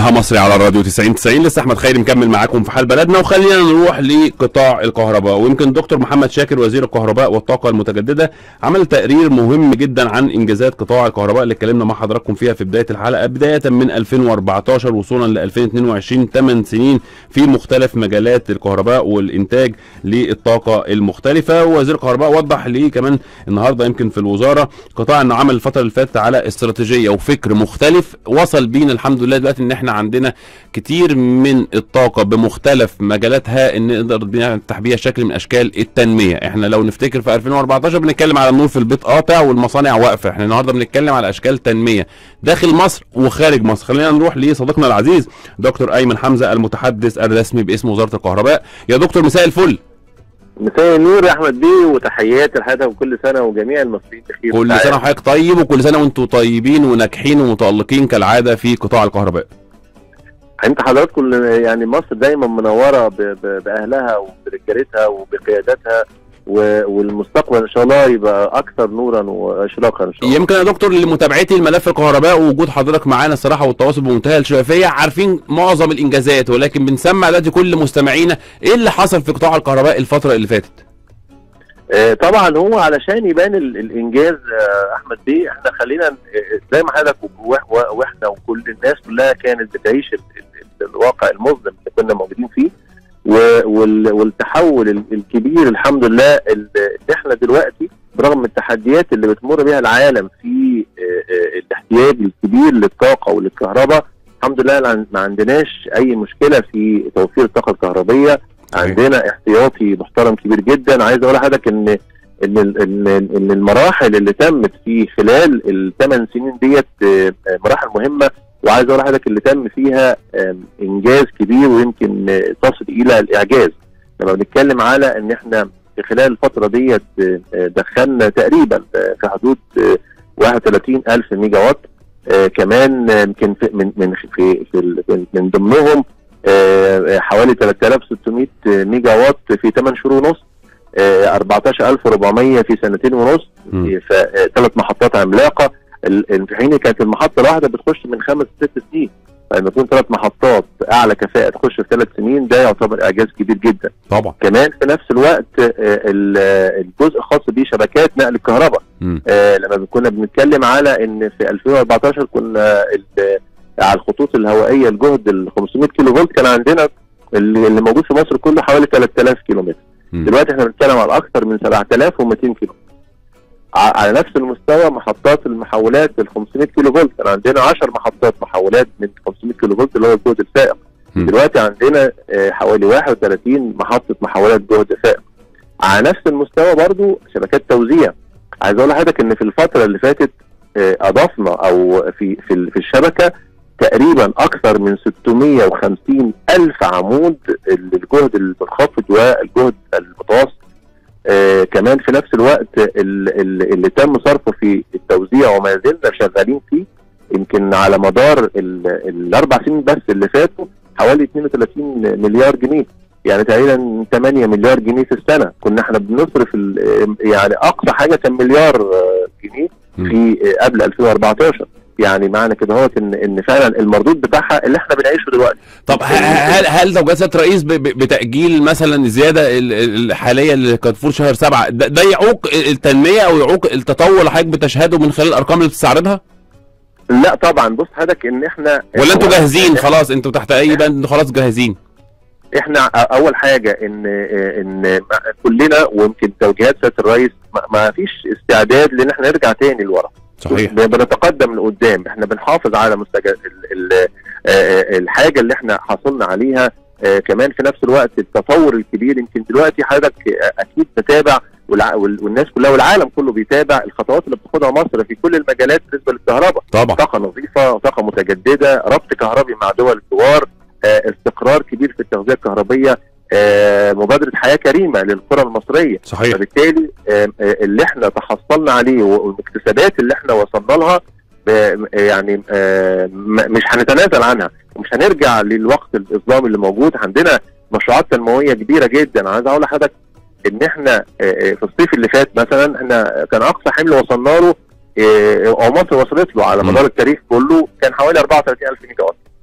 كلها مصري على الراديو 90 90 لسه احمد خيري مكمل معاكم في حال بلدنا وخلينا نروح لقطاع الكهرباء ويمكن دكتور محمد شاكر وزير الكهرباء والطاقه المتجدده عمل تقرير مهم جدا عن انجازات قطاع الكهرباء اللي اتكلمنا مع حضراتكم فيها في بدايه الحلقه بدايه من 2014 وصولا ل 2022 8 سنين في مختلف مجالات الكهرباء والانتاج للطاقه المختلفه ووزير الكهرباء وضح ليه كمان النهارده يمكن في الوزاره قطاع انه عمل الفتره اللي فاتت على استراتيجيه وفكر مختلف وصل بينا الحمد لله دلوقتي ان احنا عندنا كتير من الطاقه بمختلف مجالاتها ان نقدر نفتح بيها شكل من اشكال التنميه احنا لو نفتكر في 2014 بنتكلم على النور في البيت قاطع والمصانع واقفه احنا النهارده بنتكلم على اشكال تنميه داخل مصر وخارج مصر خلينا نروح لصديقنا العزيز دكتور ايمن حمزه المتحدث الرسمي باسم وزاره الكهرباء يا دكتور مساء الفل مساء النور يا احمد بيه وتحياتي لحضرتك وكل سنه وجميع المصريين بخير كل سنه وحضرتك طيب وكل سنه وانتم طيبين وناجحين ومتالقين كالعاده في قطاع الكهرباء انت حضراتكم يعني مصر دايما منوره ب- ب- باهلها وبرجالتها وبقياداتها و- والمستقبل ان شاء الله يبقى اكثر نورا واشراقا ان شاء الله يمكن يا دكتور لمتابعتي الملف الكهرباء ووجود حضرتك معانا الصراحه والتواصل بمنتهى الشفافيه عارفين معظم الانجازات ولكن بنسمع دلوقتي كل مستمعينا ايه اللي حصل في قطاع الكهرباء الفتره اللي فاتت آه، طبعا هو علشان يبان ال- الانجاز آه، احمد بيه احنا خلينا آه، زي ما حضرتك و- و- واحنا وكل الناس كلها كانت بتعيش ال- ال- الواقع المظلم اللي كنا موجودين فيه و- وال- والتحول ال- الكبير الحمد لله ال- اللي احنا دلوقتي برغم التحديات اللي بتمر بها العالم في آه، آه، الاحتياج الكبير للطاقه وللكهرباء الحمد لله لا- ما عندناش اي مشكله في توفير الطاقه الكهربيه صحيح. عندنا احتياطي محترم كبير جدا عايز اقول لحضرتك ان ان ال- ان ان المراحل اللي تمت في خلال الثمان سنين ديت آه، آه، مراحل مهمه وعايز اقول لحضرتك اللي تم فيها آم، انجاز كبير ويمكن آه، تصل الى الاعجاز لما بنتكلم على ان احنا في خلال الفتره ديت آه، آه، دخلنا تقريبا آه، في حدود آه، 31 الف ميجا وات آه، كمان آه، يمكن في- من من في في ال- من ضمنهم آه، حوالي 3600 ميجا وات في 8 شهور ونص آه، 14400 في سنتين ونص مم. ثلاث محطات عملاقه ال- في حين كانت المحطه الواحده بتخش من خمس ست سنين فلما يكون ثلاث محطات اعلى كفاءه تخش في ثلاث سنين ده يعتبر اعجاز كبير جدا طبعا كمان في نفس الوقت آه، ال- الجزء الخاص بشبكات نقل الكهرباء مم. آه، لما كنا بنتكلم على ان في 2014 كنا ال- على الخطوط الهوائيه الجهد ال 500 كيلو فولت كان عندنا اللي اللي موجود في مصر كله حوالي 3000 كيلو متر مم. دلوقتي احنا بنتكلم على اكثر من 7200 كيلو ع- على نفس المستوى محطات المحولات ال 500 كيلو فولت كان عندنا 10 محطات محولات من 500 كيلو فولت اللي هو الجهد الفائق مم. دلوقتي عندنا آه، حوالي 31 محطه محولات جهد فائق على نفس المستوى برضو شبكات توزيع عايز اقول لحضرتك ان في الفتره اللي فاتت آه، اضفنا او في في ال- في الشبكه تقريبا اكثر من 650 الف عمود للجهد المنخفض والجهد المتوسط آه كمان في نفس الوقت ال- ال- اللي تم صرفه في التوزيع وما زلنا شغالين فيه يمكن على مدار ال- الاربع سنين بس اللي فاتوا حوالي 32 مليار جنيه يعني تقريبا 8 مليار جنيه في السنه كنا احنا بنصرف ال- يعني اقصى حاجه كان مليار آه، جنيه مم. في آه، قبل 2014 يعني معنى كده هو ان ان فعلا المردود بتاعها اللي احنا بنعيشه دلوقتي طب ه- هل هل توجيهات سياده الرئيس ب- ب- بتاجيل مثلا الزياده ال- ال- الحاليه اللي كانت في شهر سبعه ده, ده يعوق التنميه او يعوق التطور اللي حضرتك بتشهده من خلال الارقام اللي بتستعرضها لا طبعا بص حضرتك ان احنا ولا انتوا هو- جاهزين خلاص انتوا تحت اي بند خلاص جاهزين احنا اول حاجه ان ان كلنا ويمكن توجيهات سياده الرئيس ما- ما فيش استعداد لان احنا نرجع تاني لورا صحيح بنتقدم لقدام احنا بنحافظ على مستجد ال- ال- آه، الحاجه اللي احنا حصلنا عليها آه، كمان في نفس الوقت التطور الكبير يمكن دلوقتي حضرتك آه، اكيد متابع والع- وال- والناس كلها والعالم كله بيتابع الخطوات اللي بتاخدها مصر في كل المجالات بالنسبه للكهرباء طبعا طاقه نظيفه وطاقه متجدده ربط كهربي مع دول الجوار آه، استقرار كبير في التغذيه الكهربيه آه، مبادره حياه كريمه للقرى المصريه صحيح فبالتالي آه، آه، اللي احنا تحصلنا عليه والاكتسابات اللي احنا وصلنا لها ب- يعني آه، م- مش هنتنازل عنها ومش هنرجع للوقت الظلامي اللي موجود عندنا مشروعات تنمويه كبيره جدا عايز اقول لحضرتك ان احنا آه، آه، في الصيف اللي فات مثلا احنا كان اقصى حمل وصلنا له آه، او مصر وصلت له على مم. مدار التاريخ كله كان حوالي 34000 ميجا وات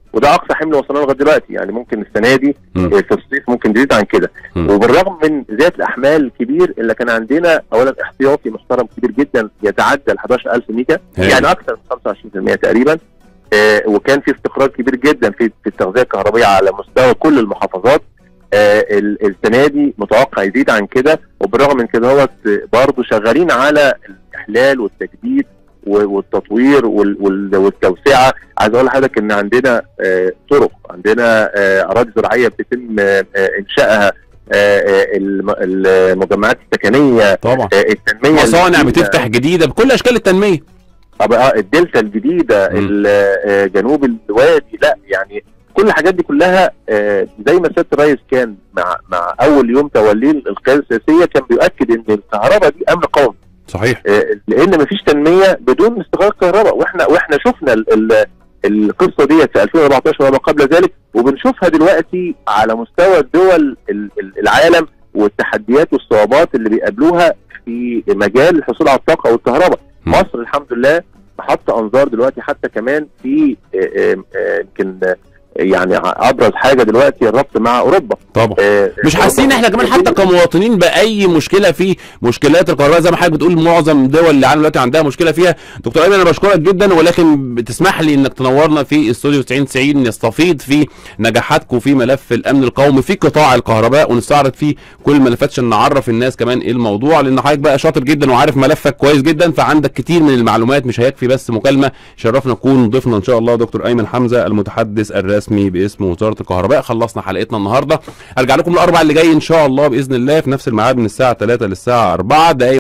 وده اقصى حمل وصلنا لغايه دلوقتي يعني ممكن السنه دي مم. آه، في الصيف ممكن تزيد عن كده مم. وبالرغم من زياده الاحمال الكبير اللي كان عندنا اولا احتياطي محترم كبير جدا يتعدى ال 11000 ميجا هايل. يعني اكثر من 25% تقريبا آه، وكان في استقرار كبير جدا في في التغذيه الكهربائيه على مستوى كل المحافظات آه، ال- السنه دي متوقع يزيد عن كده وبالرغم من كده هو برضه شغالين على الاحلال والتجديد و- والتطوير وال- وال- والتوسعه عايز اقول لحضرتك ان عندنا آه، طرق عندنا آه، اراضي زراعيه بيتم آه، آه، انشائها آه، آه، الم- المجمعات السكنيه طبعا آه، التنميه مصانع الجديدة. بتفتح جديده بكل اشكال التنميه طب اه الدلتا الجديده مم. ال- آه، جنوب الوادي لا يعني كل الحاجات دي كلها آه، زي ما سياده الرئيس كان مع مع اول يوم توليه القياده السياسيه كان بيؤكد ان الكهرباء دي امن قومي صحيح آه، لان مفيش تنميه بدون استغلال الكهرباء واحنا واحنا شفنا ال ال القصه دي في 2014 وما قبل ذلك وبنشوفها دلوقتي على مستوى الدول ال- ال- العالم والتحديات والصعوبات اللي بيقابلوها في مجال الحصول على الطاقه والكهرباء مم. مصر الحمد لله محط انظار دلوقتي حتى كمان في آه، آه، آه، يمكن آه، يعني ابرز حاجه دلوقتي الربط مع اوروبا طبعا آه، مش حاسين احنا كمان حتى كمواطنين باي مشكله في مشكلات الكهرباء زي ما حضرتك بتقول معظم دول العالم دلوقتي عندها مشكله فيها دكتور ايمن انا بشكرك جدا ولكن بتسمح لي انك تنورنا في استوديو 90 90 نستفيض في نجاحاتكم في ملف الامن القومي في قطاع الكهرباء ونستعرض فيه كل الملفات عشان نعرف الناس كمان ايه الموضوع لان حضرتك بقى شاطر جدا وعارف ملفك كويس جدا فعندك كتير من المعلومات مش هيكفي بس مكالمه شرفنا نكون ضيفنا ان شاء الله دكتور ايمن حمزه المتحدث الرسمي باسم وزاره الكهرباء خلصنا حلقتنا النهارده ارجع لكم الاربع اللي جاي ان شاء الله باذن الله في نفس الميعاد من الساعه 3 للساعه 4 دقايق